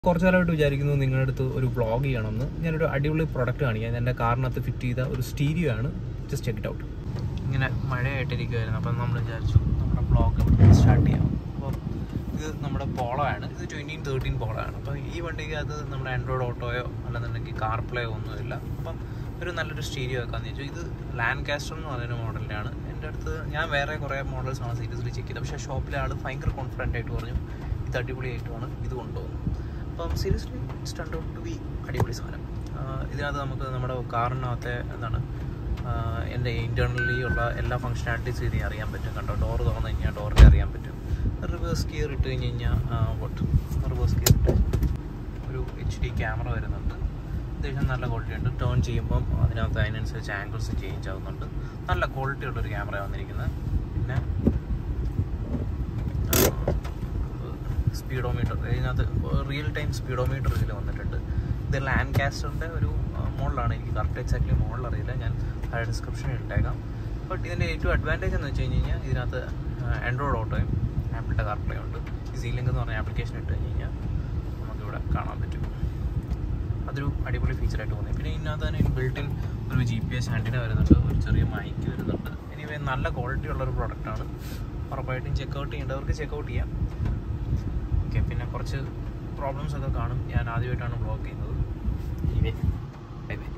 കുറച്ച് കാലമായിട്ട് വിചാരിക്കുന്നു നിങ്ങളുടെ അടുത്ത് ഒരു വ്ളോഗ് ചെയ്യണമെന്ന് ഞാനൊരു അടിപൊളി പ്രൊഡക്റ്റ് കാണിക്കാം എൻ്റെ കാറിനകത്ത് ഫിറ്റ് ചെയ്ത ഒരു സ്റ്റീരിയോ ആണ് ജസ്റ്റ് ചെക്ക് ഇറ്റ് ഔട്ട് ഇങ്ങനെ മഴയായിട്ടിരിക്കുമായിരുന്നു അപ്പം നമ്മൾ വിചാരിച്ചു നമ്മുടെ വ്ളോഗ് സ്റ്റാർട്ട് ചെയ്യാം അപ്പോൾ ഇത് നമ്മുടെ പോളോ ആണ് ഇത് ട്വൻറ്റീൻ തേർട്ടീൻ പോളോ ആണ് അപ്പം ഈ വണ്ടിക്ക് അത് നമ്മുടെ ആൻഡ്രോയിഡ് ഓട്ടോയോ അല്ലെന്നുണ്ടെങ്കിൽ കാർ പ്ലേയോ ഒന്നുമില്ല അപ്പം ഒരു നല്ലൊരു സ്റ്റീരിയോ വെക്കാന്ന് വെച്ചു ഇത് ലാൻഡ് കാസ്റ്റർ എന്ന് പറയുന്ന മോഡലിലാണ് എൻ്റെ അടുത്ത് ഞാൻ വേറെ കുറേ മോഡൽസ് ആണ് സീരീസിൽ ചെക്ക് ചെയ്തത് പക്ഷേ ഷോപ്പിലെ ആൾ ഭയങ്കര കോൺഫിഡൻ്റ് ആയിട്ട് പറഞ്ഞു ഇത് അടിപൊളിയായിട്ടുമാണ് ഇത് കൊണ്ടുപോകുന്നത് അപ്പം seriously it's turned out to be അടിപൊളി സാധനം ആഹ് ഇതിനകത്ത് നമുക്ക് നമ്മുടെ കാറിനകത്തെ എന്താണ് ആഹ് എൻ്റെ ഇൻറ്റേർണലി ഉള്ള എല്ലാ ഫങ്ഷനാലിറ്റീസും ഇതിനെ അറിയാൻ പറ്റും കണ്ടോ ഡോർ തുറന്നു കഴിഞ്ഞാൽ ഡോറിൽ അറിയാൻ പറ്റും റിവേഴ്സ് ഗിയർ ഇട്ട് കഴിഞ്ഞ് കഴിഞ്ഞാൽ വോട്ട് റിവേഴ്സ് ഗിയർ ഇട്ട് ഒരു എച്ച് ഡി ക്യാമറ വരുന്നുണ്ട് അത്യാവശ്യം നല്ല ക്വാളിറ്റി ഉണ്ട് ടേൺ ചെയ്യുമ്പം അതിനകത്ത് അതിനനുസരിച്ച് ആംഗിൾസ് ചേഞ്ച് ആവുന്നുണ്ട് നല്ല ക്വാളിറ്റി ഉള്ളൊരു ക്യാമറ വന്നിരിക്കുന്നത് പിന്നെ സ്പീഡോമീറ്റർ ഇതിനകത്ത് റിയൽ ടൈം സ്പീഡോമീറ്റർ ഇതിൽ വന്നിട്ടുണ്ട് ഇത് ലാൻഡ് കാസ്റ്ററിൻ്റെ ഒരു മോഡലാണ് എനിക്ക് കറക്റ്റ് എക്സാക്ട്ലി മോഡൽ അറിയില്ല ഞാൻ താഴെ ഡിസ്ക്രിപ്ഷനിൽ ഇട്ടേക്കാം ബട്ട് ഇതിൻ്റെ ഏറ്റവും അഡ്വാൻറ്റേജ് എന്ന് വെച്ച് കഴിഞ്ഞ് കഴിഞ്ഞാൽ ഇതിനകത്ത് ആൻഡ്രോയിഡ് ഓട്ടോയും ആപ്പിളിൻ്റെ കാർപ്ലേ ഉണ്ട് ഈ സീലിംഗ് എന്ന് പറഞ്ഞ ആപ്ലിക്കേഷൻ ഇട്ട് കഴിഞ്ഞ് കഴിഞ്ഞാൽ നമുക്കിവിടെ കാണാൻ പറ്റും അതൊരു അടിപൊളി ഫീച്ചറായിട്ട് തോന്നി പിന്നെ ഇതിനകത്ത് തന്നെ ബിൽട്ടിൻ ഒരു ജി പി എസ് ആൻറ്റിന വരുന്നുണ്ട് ഒരു ചെറിയ മൈക്ക് വരുന്നുണ്ട് എനിവേ നല്ല ക്വാളിറ്റി ഉള്ള ഒരു പ്രോഡക്റ്റാണ് ഉറപ്പായിട്ടും ചെക്കൗട്ട് ചെയ്യേണ്ടവർക്ക് ചെക്കൗട്ട് ചെയ്യാം ഓക്കെ പിന്നെ കുറച്ച് പ്രോബ്ലംസ് ഒക്കെ കാണും ഞാൻ ആദ്യമായിട്ടാണ് ബ്ലോക്ക് ചെയ്യുന്നത് ഇവേ ബൈ ബൈ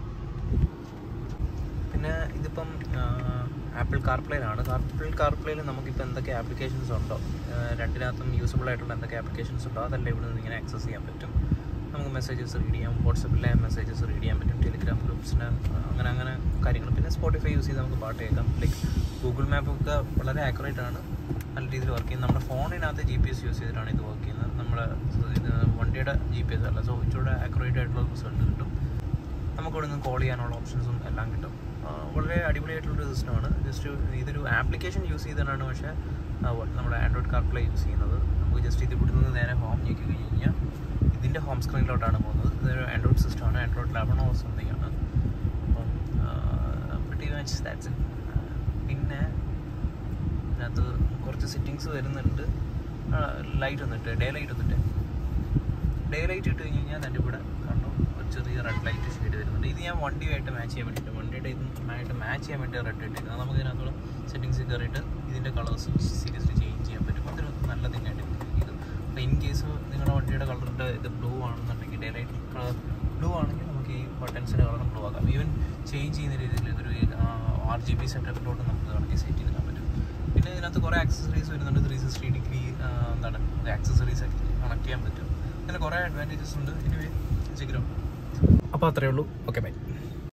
പിന്നെ ഇതിപ്പം ആപ്പിൾ കാർപ്ലേയിലാണ് ആപ്പിൾ കാർപ്ലേയിൽ നമുക്കിപ്പോൾ എന്തൊക്കെ ആപ്ലിക്കേഷൻസ് ഉണ്ടോ ആ, രണ്ടിനകത്തും യൂസബിൾ ആയിട്ടുള്ള എന്തൊക്കെ ആപ്ലിക്കേഷൻസ് ഉണ്ടോ അതെല്ലാം ഇവിടെ നിന്ന് ഇങ്ങനെ ആക്സസ് ചെയ്യാൻ പറ്റും നമുക്ക് മെസ്സേജസ് റീഡ് ചെയ്യാം വാട്സപ്പിലെ മെസ്സേജസ് റീഡ് ചെയ്യാൻ പറ്റും ടെലിഗ്രാം ഗ്രൂപ്പ്സിന് അങ്ങനെ അങ്ങനെ കാര്യങ്ങൾ പിന്നെ സ്പോട്ടിഫൈ യൂസ് ചെയ്ത് നമുക്ക് പാട്ട് കേൾക്കാം ലൈക്ക് ഗൂഗിൾ മാപ്പ് ഒക്കെ വളരെ ആക്യുറേറ്റ് ആണ് നല്ല രീതിയിൽ വർക്ക് ചെയ്യുന്നത് നമ്മുടെ ഫോണിനകത്ത് ജി പി എസ് യൂസ് ചെയ്തിട്ടാണ് ഇത് വർക്ക് ചെയ്യുന്നത് നമ്മുടെ ഇത് വണ്ടിയുടെ ജി പി എസ് അല്ല സോ ഇച്ചിലൂടെ ആക്യുറേറ്റ് ആയിട്ടുള്ള റിസൾട്ട് കിട്ടും നമുക്ക് ഇവിടെ നിന്ന് കോൾ ചെയ്യാനുള്ള ഓപ്ഷൻസും എല്ലാം കിട്ടും ആ, വളരെ അടിപൊളിയായിട്ടുള്ളൊരു സിസ്റ്റമാണ് ജസ്റ്റ് ഇതൊരു ആപ്ലിക്കേഷൻ യൂസ് ചെയ്തിട്ടാണ് പക്ഷേ ആ, what, നമ്മുടെ ആൻഡ്രോയിഡ് കാർപ്ലേ യൂസ് ചെയ്യുന്നത് നമുക്ക് ജസ്റ്റ് ഇത് ഇവിടെ നിന്ന് നേരെ ഹോം ഞെക്കി കഴിഞ്ഞ് കഴിഞ്ഞാൽ ഇതിൻ്റെ ഹോം സ്ക്രീനിലോട്ടാണ് പോകുന്നത് ഇതൊരു ആൻഡ്രോയിഡ് സിസ്റ്റമാണ് ആൻഡ്രോയിഡ് ലെവൻ ഓർ സംതിങ് ആണ് അപ്പം പ്രിറ്റി മച്ച് ദാറ്റ്സ് ഇറ്റ് പിന്നെ ഇതിനകത്ത് കുറച്ച് സെറ്റിങ്സ് വരുന്നുണ്ട് ലൈറ്റ് വന്നിട്ട് ഡേ ലൈറ്റ് വന്നിട്ട് ഡേ ലൈറ്റ് ഇട്ട് കഴിഞ്ഞ് കഴിഞ്ഞാൽ എൻ്റെ ഇവിടെ കണ്ടു ഒരു ചെറിയ റെഡ് ലൈറ്റ് ഷെയ്ഡ് വരുന്നുണ്ട് ഇത് ഞാൻ വണ്ടിയുമായിട്ട് മാച്ച് ചെയ്യാൻ വേണ്ടിയിട്ട് വണ്ടിയുടെ ഇതുമായിട്ട് മാച്ച് ചെയ്യാൻ വേണ്ടി റെഡ് ഇട്ടേക്കുന്നത് നമുക്ക് ഇതിനകത്തുള്ള സെറ്റിങ്സ് കയറിയിട്ട് ഇതിൻ്റെ കളേഴ്സ് സീരിയസ്ലി ചേഞ്ച് ചെയ്യാൻ പറ്റും അതൊരു നല്ല തിങ്ങായിട്ട് ഇത് അപ്പോൾ ഇൻ കേസ് നിങ്ങളുടെ വണ്ടിയുടെ കളറിൻ്റെ ഇത് ബ്ലൂ ആണെന്നുണ്ടെങ്കിൽ ഡേ ലൈറ്റ് കളർ ബ്ലൂ ആണെങ്കിൽ നമുക്ക് ഈ ബട്ടൺസിൻ്റെ കളറും ബ്ലൂ ആക്കാം ഈവൻ ചേഞ്ച് ചെയ്യുന്ന രീതിയിൽ ഇതൊരു ആർ ജി ബി സെറ്റപ്പിലോട്ട് നമുക്ക് വേണമെങ്കിൽ സെറ്റ് ചെയ്തെടുക്കാൻ പറ്റും പിന്നെ ഇതിനകത്ത് കുറേ ആക്സസറീസ് വരുന്നുണ്ട് ത്രീ സിക്സ്റ്റി ഡിഗ്രി എന്താണ് ആക്സസറീസ് ഒക്കെ കണക്ട് ചെയ്യാൻ പറ്റും അങ്ങനെ കുറേ അഡ്വാൻറ്റേജസ് ഉണ്ട് എനിവേ ചെക്കിലോ അപ്പോൾ അത്രയേ ഉള്ളൂ ഓക്കെ ബൈ